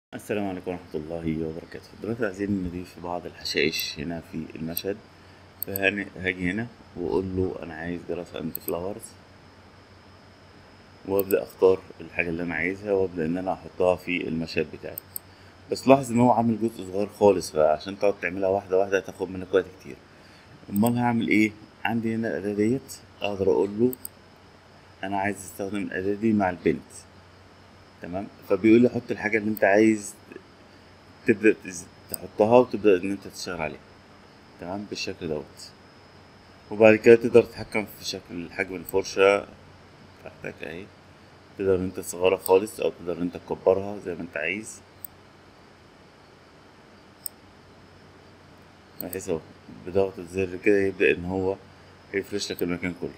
السلام عليكم ورحمة الله وبركاته دلوقتي عايزين نضيف بعض الحشائش هنا في المشهد فهاجي هنا وأقول له أنا عايز جراس أند فلاورز وأبدأ أختار الحاجة اللي أنا عايزها وأبدأ إن أنا أحطها في المشهد بتاعي بس لاحظ إن هو عامل جزء صغير خالص فعشان تقعد تعملها واحدة واحدة هتاخد منك وقت كتير أمال هعمل إيه؟ عندي هنا الأداة ديت أقدر أقول له أنا عايز أستخدم الأداة دي مع البنت تمام فبيقول لي حط الحاجة اللي انت عايز تبدأ تز- تحطها وتبدأ ان انت تشتغل عليها تمام بالشكل دوت وبعد كده تقدر تتحكم في شكل حجم الفرشة بتاعتك اهي تقدر ان انت تصغرها خالص او تقدر ان انت تكبرها زي ما انت عايز بحيث اهو بضغط الزر كده يبدأ ان هو يفرش لك المكان كله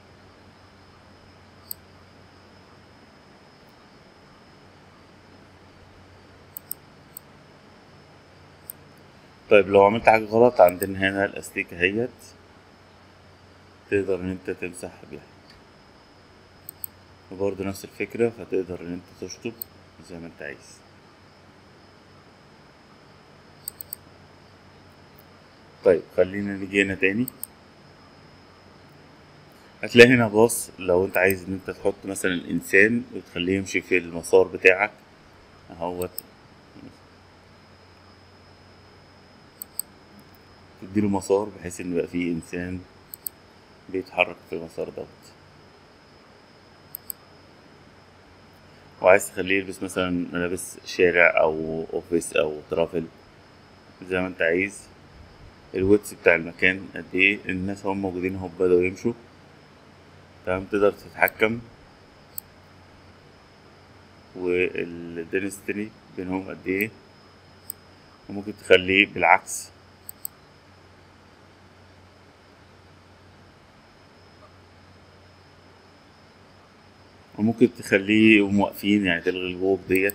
طيب لو عملت حاجة غلط عندنا هنا الأستيكة اهيت تقدر إن أنت تمسح بيها وبرضه نفس الفكرة فتقدر إن أنت تشطب زي ما أنت عايز طيب خلينا نيجي هنا تاني هتلاقي هنا باص لو انت عايز ان انت تحط مثلا الانسان وتخليه يمشي في المسار بتاعك اهوت تديله مسار بحيث ان يبقى فيه انسان بيتحرك في المسار دوت وعايز تخليه يلبس مثلا ملابس شارع او اوفيس او ترافل زي ما انت عايز الويتس بتاع المكان قد ايه الناس هم موجودين هم بدأوا يمشوا تمام تقدر تتحكم والدنستني بينهم قد ايه وممكن تخليه بالعكس وممكن تخليه واقفين يعني تلغي الووك ديت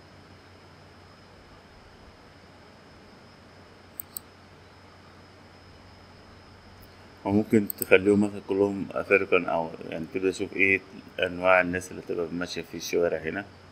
وممكن تخليهم مثلا كلهم افريكان او يعني تبدا تشوف ايه انواع الناس اللي تبقى ماشيه في الشوارع هنا